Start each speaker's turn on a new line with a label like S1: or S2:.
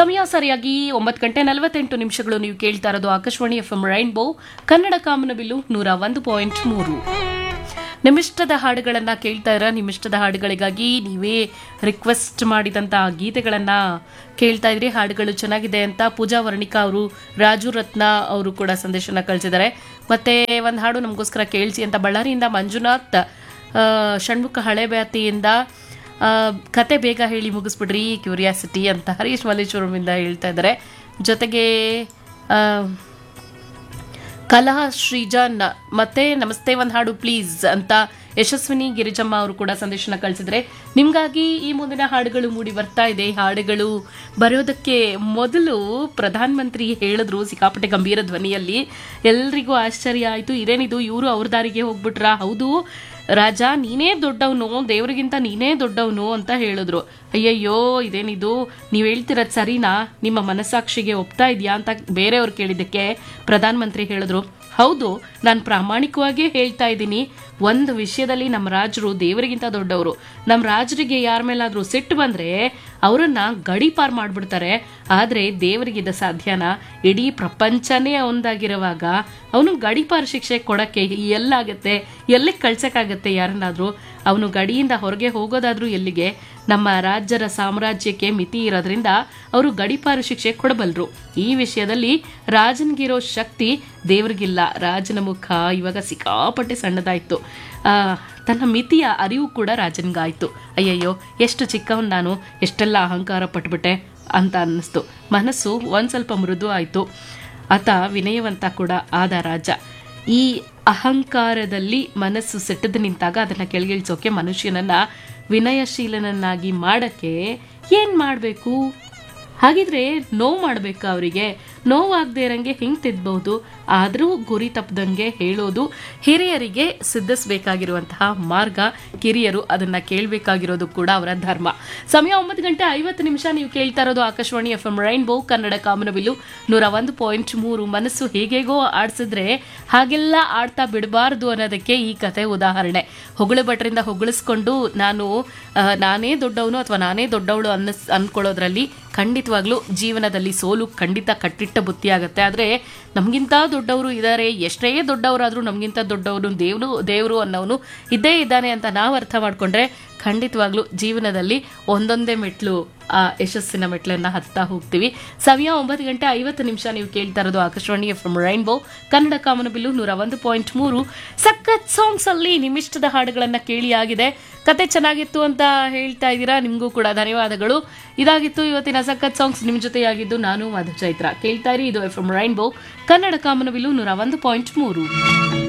S1: ಸಮಯ ಸರಿಯಾಗಿ ಒಂಬತ್ತು ಗಂಟೆ ನಲವತ್ತೆಂಟು ನಿಮಿಷಗಳು ನೀವು ಕೇಳ್ತಾ ಇರೋದು Akashvani F M rainbow Kannada ಕಾಮನಬಿಲ್ಲು ನೂರ ಒಂದು ಪಾಯಿಂಟ್ ಮೂರು ನಿಮ್ಮಿಷ್ಟದ ಹಾಡುಗಳನ್ನ ಕೇಳ್ತಾ ಇರ ನಿಮ್ಮಿಷ್ಟದ ಹಾಡುಗಳಿಗಾಗಿ ನೀವೇ ರಿಕ್ವೆಸ್ಟ್ ಮಾಡಿದಂತ ಗೀತೆಗಳನ್ನ ಕೇಳ್ತಾ ಇದ್ರಿ ಹಾಡುಗಳು ಚೆನ್ನಾಗಿದೆ ಅಂತ ಪೂಜಾ ವರ್ಣಿಕಾ ಅವರು ರಾಜು ರತ್ನ ಅವರು ಕೂಡ ಸಂದೇಶನ ಕಳಿಸಿದ್ದಾರೆ ಮತ್ತೆ ಒಂದು ಹಾಡು ನಮಗೋಸ್ಕರ ಕೇಳಿಸಿ ಅಂತ ಬಳ್ಳಾರಿಯಿಂದ ಮಂಜುನಾಥ್ ಆ, ಷಣ್ಮುಖ ಹಳೆ ಬ್ಯಾತಿಯಿಂದ ಆ, ಕತೆ ಬೇಗ ಹೇಳಿ ಮುಗಿಸ್ಬಿಡ್ರಿ ಕ್ಯೂರಿಯಾಸಿಟಿ ಅಂತ ಹರೀಶ್ ಮಲ್ಲೇಶ್ವರಮಿಂದ ಹೇಳ್ತಾ ಇದ್ದಾರೆ ಜೊತೆಗೆ ಆ, ಕಲಹ ಶ್ರೀಜಾನ್ ಮತ್ತೆ ನಮಸ್ತೆ ಒಂದು ಹಾಡು ಪ್ಲೀಸ್ ಅಂತ ಯಶಸ್ವಿನಿ ಗಿರಿಜಮ್ಮ ಅವರು ಕೂಡ ಸಂದೇಶನ ಕಳಿಸಿದ್ರೆ ನಿಮ್ಗಾಗಿ ಈ ಮುಂದಿನ ಹಾಡುಗಳು ಮೂಡಿ ಬರ್ತಾ ಇದೆ ಈ ಹಾಡುಗಳು ಬರೋದಕ್ಕೆ ಮೊದಲು ಪ್ರಧಾನ ಮಂತ್ರಿ ಹೇಳಿದ್ರು ಸಿಕ್ಕಾಪಟ್ಟೆ ಗಂಭೀರ ಧ್ವನಿಯಲ್ಲಿ ಎಲ್ರಿಗೂ ಆಶ್ಚರ್ಯ ಆಯ್ತು ಇದೇನಿದು ಇವರು ಅವ್ರ ದಾರಿಗೆ ಹೋಗ್ಬಿಟ್ರಾ ಹೌದು ರಾಜ ನೀನೇ ದೊಡ್ಡವನು ದೇವರಿಗಿಂತ ನೀನೇ ದೊಡ್ಡವನು ಅಂತ ಹೇಳಿದ್ರು ಅಯ್ಯಯ್ಯೋ ಇದೇನಿದು ನೀವು ಹೇಳ್ತಿರೋದು ಸರಿನಾ ನಿಮ್ಮ ಮನಸ್ಸಾಕ್ಷಿಗೆ ಒಪ್ತಾ ಇದೆಯಾ ಅಂತ ಬೇರೆಯವ್ರು ಕೇಳಿದ್ದಕ್ಕೆ ಪ್ರಧಾನ ಮಂತ್ರಿ ಹೇಳಿದ್ರು ಹೌದು ನಾನು ಪ್ರಾಮಾಣಿಕವಾಗಿಯೇ ಹೇಳ್ತಾ ಇದ್ದೀನಿ ಒಂದು ವಿಷಯದಲ್ಲಿ ನಮ್ಮ ರಾಜರು ದೇವರಿಗಿಂತ ದೊಡ್ಡವರು ನಮ್ಮ ರಾಜರಿಗೆ ಯಾರ ಮೇಲಾದ್ರೂ ಸಿಟ್ಟು ಬಂದ್ರೆ ಅವರನ್ನ ಗಡಿಪಾರ್ ಮಾಡ್ಬಿಡ್ತಾರೆ ಆದ್ರೆ ದೇವರಿಗಿದ ಸಾಧ್ಯನಾ ಇಡೀ ಪ್ರಪಂಚನೇ ಒಂದಾಗಿರುವಾಗ ಅವನು ಗಡಿಪಾರ್ ಶಿಕ್ಷೆ ಕೊಡಕ್ಕೆ ಎಲ್ಲಾಗತ್ತೆ ಎಲ್ಲಿಗೆ ಕಳ್ಸಕ್ಕಾಗತ್ತೆ ಯಾರನ್ನಾದ್ರೂ ಅವನು ಗಡಿಯಿಂದ ಹೊರಗೆ ಹೋಗೋದಾದ್ರೂ ಎಲ್ಲಿಗೆ ನಮ್ಮ ರಾಜ್ಯರ ಸಾಮ್ರಾಜ್ಯಕ್ಕೆ ಮಿತಿ ಇರೋದ್ರಿಂದ ಅವರು ಗಡಿಪಾರು ಶಿಕ್ಷೆ ಕೊಡಬಲ್ರು ಈ ವಿಷಯದಲ್ಲಿ ರಾಜನ್ಗಿರೋ ಶಕ್ತಿ ದೇವ್ರಿಗಿಲ್ಲ ರಾಜನ ಮುಖ ಇವಾಗ ಸಿಕ್ಕಾಪಟ್ಟೆ ಸಣ್ಣದಾಯ್ತು ಆ, ತನ್ನ ಮಿತಿಯ ಅರಿವು ಕೂಡ ರಾಜನ್ಗಾಯ್ತು ಅಯ್ಯಯ್ಯೋ ಎಷ್ಟು ಚಿಕ್ಕವನ್ ನಾನು ಎಷ್ಟೆಲ್ಲ ಅಹಂಕಾರ ಪಟ್ಬಿಟ್ಟೆ ಅಂತ ಅನ್ನಿಸ್ತು ಮನಸ್ಸು ಒಂದ್ ಸ್ವಲ್ಪ ಮೃದು ಆಯ್ತು ಆತ ವಿನಯವಂತ ಕೂಡ ಆದ ರಾಜ ಈ ಅಹಂಕಾರದಲ್ಲಿ ಮನಸ್ಸು ಸೆಟ್ಟದು ನಿಂತಾಗ ಅದನ್ನ ಕೆಳಗಿಳಿಸೋಕೆ ಮನುಷ್ಯನನ್ನ ವಿನಯಶೀಲನನ್ನಾಗಿ ಮಾಡಕ್ಕೆ ಏನ್ ಮಾಡಬೇಕು ಹಾಗಿದ್ರೆ ನೋವು ಮಾಡಬೇಕಾ ಅವರಿಗೆ ನೋವಾಗದೇ ಇರಂಗೆ ಹಿಂಗೆ ತಿದ್ದಬಹುದು ಆದರೂ ಗುರಿ ತಪ್ಪದಂಗೆ ಹೇಳೋದು ಹಿರಿಯರಿಗೆ ಸಿದ್ಧಿಸಬೇಕಾಗಿರುವಂತಹ ಮಾರ್ಗ ಕಿರಿಯರು ಅದನ್ನ ಕೇಳಬೇಕಾಗಿರೋದು ಕೂಡ ಅವರ ಧರ್ಮ ಸಮಯ ಒಂಬತ್ತು ಗಂಟೆ ಐವತ್ತು ನಿಮಿಷ ನೀವು ಕೇಳ್ತಾ ಇರೋದು Akashvani F M rainbow Kannada ಕಾಮನಬಿಲ್ಲು ನೂರ ಒಂದು ಪಾಯಿಂಟ್ ಮೂರು ಮನಸ್ಸು ಹೇಗೇಗೋ ಆಡ್ಸಿದ್ರೆ ಹಾಗೆಲ್ಲ ಆಡ್ತಾ ಬಿಡಬಾರ್ದು ಅನ್ನೋದಕ್ಕೆ ಈ ಕತೆ ಉದಾಹರಣೆ ಹೊಗಳು ಭಟ್ರಿಂದ ಹೊಗಳಿಸ್ಕೊಂಡು ನಾನು ಆ, ನಾನೇ ದೊಡ್ಡವನು ಅಥವಾ ನಾನೇ ದೊಡ್ಡವಳು ಅನ್ನಸ್ ಅನ್ಕೊಳ್ಳೋದ್ರಲ್ಲಿ ಖಂಡಿತವಾಗ್ಲೂ ಜೀವನದಲ್ಲಿ ಸೋಲು ಖಂಡಿತ ಕಟ್ಟಿಟ್ಟ ಬುತ್ತಿ ಆಗುತ್ತೆ ಆದರೆ ನಮಗಿಂತ ದೊಡ್ಡವರು ಇದ್ದಾರೆ ಎಷ್ಟೇ ದೊಡ್ಡವರಾದರೂ ನಮಗಿಂತ ದೊಡ್ಡವನು ದೇವರು ದೇವರು ಅನ್ನೋನು ಇದ್ದೇ ಇದ್ದಾನೆ ಅಂತ ನಾವು ಅರ್ಥ ಮಾಡ್ಕೊಂಡ್ರೆ ಖಂಡಿತವಾಗ್ಲೂ ಜೀವನದಲ್ಲಿ ಒಂದೊಂದೇ ಮೆಟ್ಲು ಆ ಯಶಸ್ಸಿನ ಮೆಟ್ಲನ್ನ ಹತ್ತಾ ಹೋಗ್ತೀವಿ ಸಮಯ ಒಂಬತ್ತು ಗಂಟೆ ಐವತ್ತು ನಿಮಿಷ ನೀವು ಕೇಳ್ತಾ ಇರೋದು ಆಕಾಶವಾಣಿ ಎಫ್ ರೈನ್ಬೋ ಕನ್ನಡ ಕಾಮನಬಿಲ್ಲು ನೂರ ಒಂದು ಪಾಯಿಂಟ್ ಮೂರು ಸಖತ್ ಸಾಂಗ್ಸ್ ಅಲ್ಲಿ ನಿಮ್ಮಿಷ್ಟದ ಹಾಡುಗಳನ್ನ ಕೇಳಿ ಆಗಿದೆ ಕತೆ ಚೆನ್ನಾಗಿತ್ತು ಅಂತ ಹೇಳ್ತಾ ಇದ್ದೀರಾ ನಿಮಗೂ ಕೂಡ ಧನ್ಯವಾದಗಳು ಇದಾಗಿತ್ತು ಇವತ್ತಿನ ಸಖತ್ ಸಾಂಗ್ಸ್ ನಿಮ್ ಜೊತೆಯಾಗಿದ್ದು ನಾನು ಮಧು ಚೈತ್ರ ಕೇಳ್ತಾ ಇರಿ ಇದು ಎಫ್ ರೈನ್ಬೋ ಕನ್ನಡ ಕಾಮನಬಿಲ್ಲು ನೂರ ಒಂದು ಪಾಯಿಂಟ್ ಮೂರು